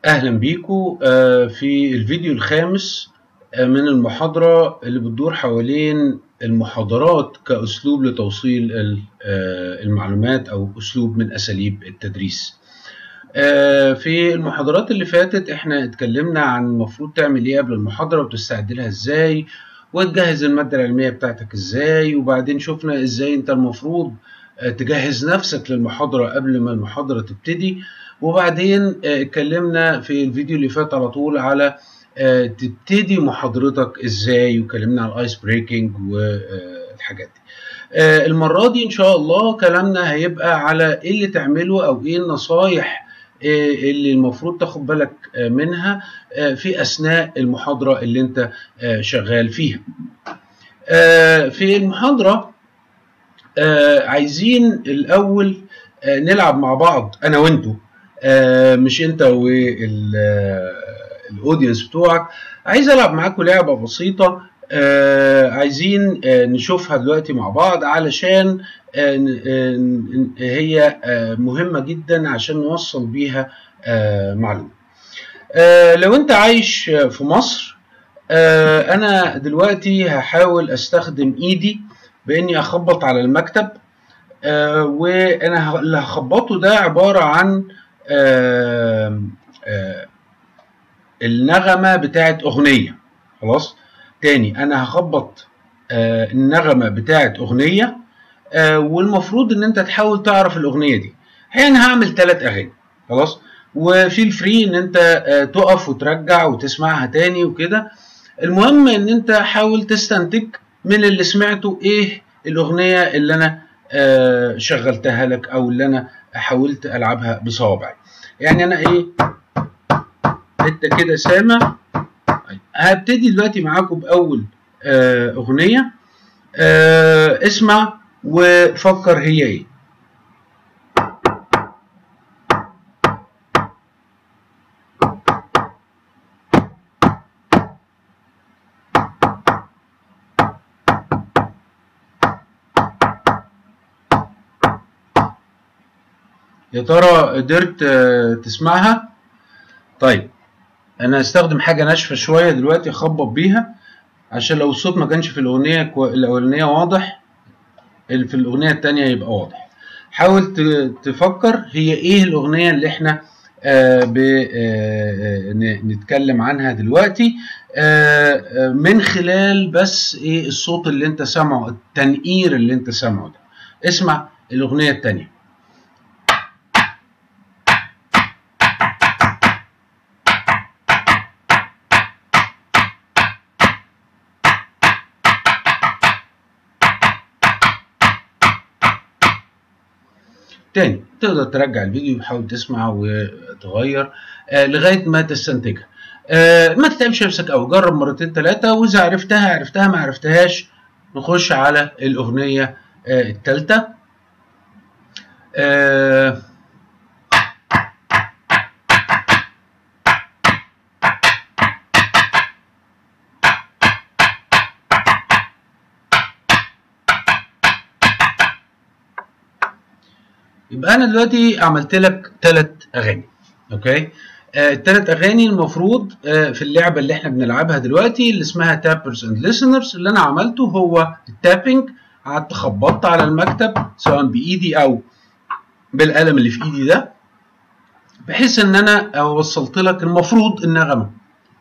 أهلا بيكم في الفيديو الخامس من المحاضرة اللي بتدور حوالين المحاضرات كأسلوب لتوصيل المعلومات أو أسلوب من أساليب التدريس في المحاضرات اللي فاتت احنا اتكلمنا عن المفروض تعمل ايه قبل المحاضرة وتستعد لها ازاي وتجهز المادة العلمية بتاعتك ازاي وبعدين شفنا ازاي انت المفروض تجهز نفسك للمحاضرة قبل ما المحاضرة تبتدي وبعدين اتكلمنا في الفيديو اللي فات على طول على تبتدي محاضرتك ازاي وكلمنا على الايس بريكنج والحاجات دي المرة دي ان شاء الله كلامنا هيبقى على ايه اللي تعمله او ايه النصايح اللي المفروض تاخد بالك منها في اثناء المحاضرة اللي انت شغال فيها في المحاضرة عايزين الاول نلعب مع بعض انا وانتو مش انت والاودينس بتوعك عايز العب معاكم لعبه بسيطه عايزين نشوفها دلوقتي مع بعض علشان هي مهمه جدا عشان نوصل بيها معلومه لو انت عايش في مصر انا دلوقتي هحاول استخدم ايدي باني اخبط على المكتب وانا اللي هخبطه ده عباره عن آه آه النغمة بتاعت أغنية خلاص تاني أنا هخبط آه النغمة بتاعت أغنية والمفروض إن أنت تحاول تعرف الأغنية دي يعني هعمل ثلاث أغاني خلاص وفي الفري إن أنت تقف وترجع وتسمعها تاني وكده المهم إن أنت حاول تستنتج من اللي سمعته إيه الأغنية اللي أنا شغلتها لك أو اللي أنا حاولت ألعبها بصوابعي يعني انا ايه انت كده سامع هبتدي دلوقتي معاكم باول آه اغنيه آه اسمع وفكر هي ايه يا ترى قدرت تسمعها طيب انا هستخدم حاجه ناشفه شويه دلوقتي اخبط بيها عشان لو الصوت ما كانش في الاغنيه الاولانيه واضح في الاغنيه الثانيه يبقى واضح حاول تفكر هي ايه الاغنيه اللي احنا نتكلم عنها دلوقتي من خلال بس ايه الصوت اللي انت سامعه التنقير اللي انت سامعه ده اسمع الاغنيه الثانيه تاني تقدر ترجع الفيديو وتحاول تسمع وتغير آه لغايه ما تستنتجها آه ما تتعبش نفسك قوي جرب مرتين ثلاثه واذا عرفتها عرفتها ما عرفتهاش نخش على الاغنيه آه الثالثه آه يبقى انا دلوقتي عملت لك ثلاث اغاني اوكي الثلاث آه اغاني المفروض آه في اللعبه اللي احنا بنلعبها دلوقتي اللي اسمها تابرز اند listeners اللي انا عملته هو التابنج قعدت خبطت على المكتب سواء بايدي او بالقلم اللي في ايدي ده بحيث ان انا وصلت لك المفروض النغمه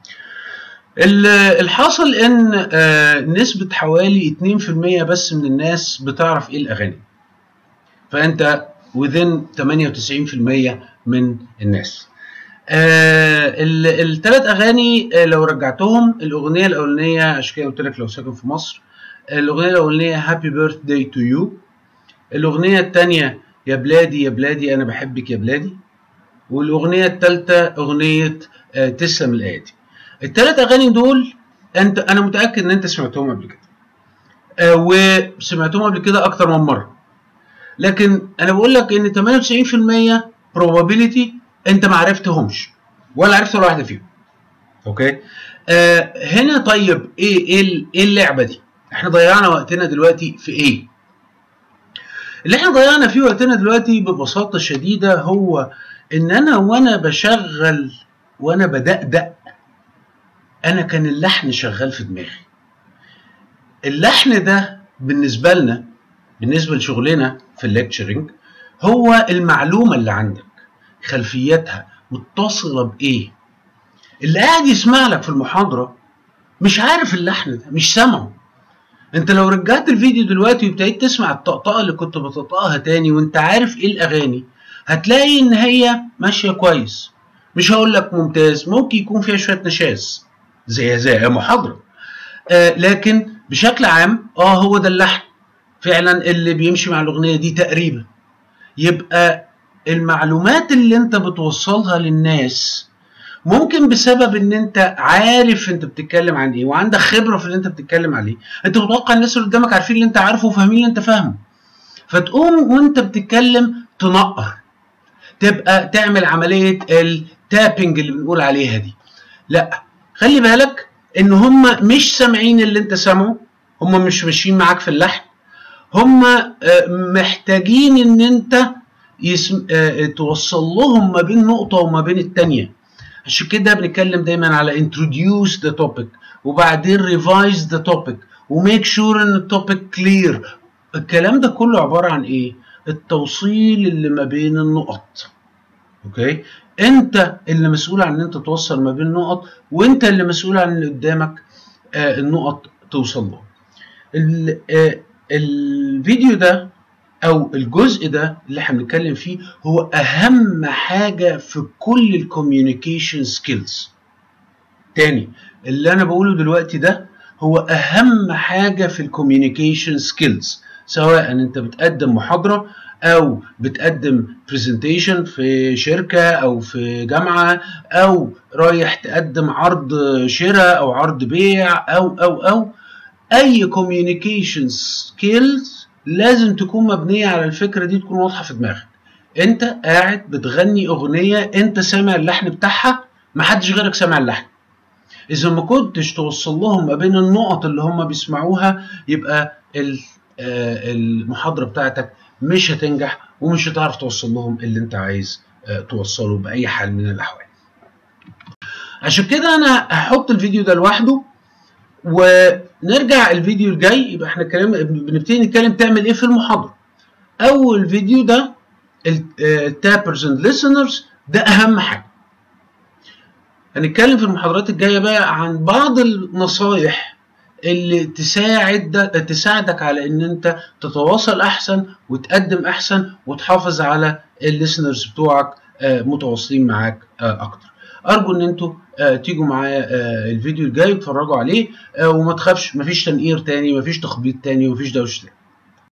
الحاصل ان آه نسبه حوالي 2% بس من الناس بتعرف ايه الاغاني فانت within 98% من الناس. آه الثلاث اغاني آه لو رجعتهم الاغنيه الاولانيه عشان كده قلت لك لو ساكن في مصر الاغنيه الاولانيه هابي بيرث داي تو يو الاغنيه الثانيه يا بلادي يا بلادي انا بحبك يا بلادي والاغنيه الثالثه اغنيه آه تسلم الايادي. الثلاث اغاني دول انت انا متاكد ان انت سمعتهم قبل كده. آه وسمعتهم قبل كده اكتر من مره. لكن انا بقول لك ان 98% probability انت ما عرفتهمش ولا عرفت ولا واحده فيهم اوكي آه هنا طيب ايه ايه ايه اللعبه دي احنا ضيعنا وقتنا دلوقتي في ايه اللي احنا ضيعنا فيه وقتنا دلوقتي ببساطه شديده هو ان انا وانا بشغل وانا بدقدق انا كان اللحن شغال في دماغي اللحن ده بالنسبه لنا بالنسبه لشغلنا في الليكتشرنج هو المعلومه اللي عندك خلفيتها متصله بايه اللي قاعد يسمع لك في المحاضره مش عارف اللحن ده مش سامعه انت لو رجعت الفيديو دلوقتي وابتديت تسمع الطقطقه اللي كنت بتطقها تاني وانت عارف ايه الاغاني هتلاقي ان هي ماشيه كويس مش هقول لك ممتاز ممكن يكون فيها شويه نشاز زي زي محاضره آه لكن بشكل عام اه هو ده اللحن فعلا اللي بيمشي مع الاغنيه دي تقريبا يبقى المعلومات اللي انت بتوصلها للناس ممكن بسبب ان انت عارف انت بتتكلم عن ايه وعندك خبره في اللي انت بتتكلم عليه انت متوقع الناس اللي قدامك عارفين اللي انت عارفه وفاهمين اللي انت فاهمه فتقوم وانت بتتكلم تنقر تبقى تعمل عمليه التابنج اللي بنقول عليها دي لا خلي بالك ان هم مش سامعين اللي انت سامعه هم مش ماشيين معاك في اللحن هم محتاجين ان انت يسم... توصل لهم ما بين نقطة وما بين التانية عشان كده بنتكلم دايما على introduce the topic وبعدين revise the topic وميك شور ان التوبيك كلير الكلام ده كله عبارة عن ايه التوصيل اللي ما بين النقط اوكي انت اللي مسؤول عن ان انت توصل ما بين النقط وانت اللي مسؤول عن اللي قدامك آه النقط توصل له آه الفيديو ده او الجزء ده اللي احنا بنتكلم فيه هو اهم حاجه في كل الكوميونيكيشن سكيلز تاني اللي انا بقوله دلوقتي ده هو اهم حاجه في الكوميونيكيشن سكيلز سواء انت بتقدم محاضره او بتقدم برزنتيشن في شركه او في جامعه او رايح تقدم عرض شراء او عرض بيع او او او اي كوميونيكيشن سكيلز لازم تكون مبنيه على الفكره دي تكون واضحه في دماغك انت قاعد بتغني اغنيه انت سامع اللحن بتاعها محدش غيرك سامع اللحن اذا ما كنتش توصل لهم ما بين النقط اللي هم بيسمعوها يبقى المحاضره بتاعتك مش هتنجح ومش هتعرف توصل لهم اللي انت عايز توصله باي حال من الاحوال عشان كده انا هحط الفيديو ده لوحده ونرجع الفيديو الجاي يبقى احنا كلام بنبتدي نتكلم تعمل ايه في المحاضره اول فيديو ده التابرز اند listeners ده اهم حاجه هنتكلم في المحاضرات الجايه بقى عن بعض النصايح اللي تساعد تساعدك على ان انت تتواصل احسن وتقدم احسن وتحافظ على الليسنرز بتوعك متواصلين معاك اكتر ارجو ان انتوا تيجوا معايا الفيديو الجاي وتتفرجوا عليه وما تخافش مفيش تنقير تاني مفيش تخبيط تاني مفيش دوشه تاني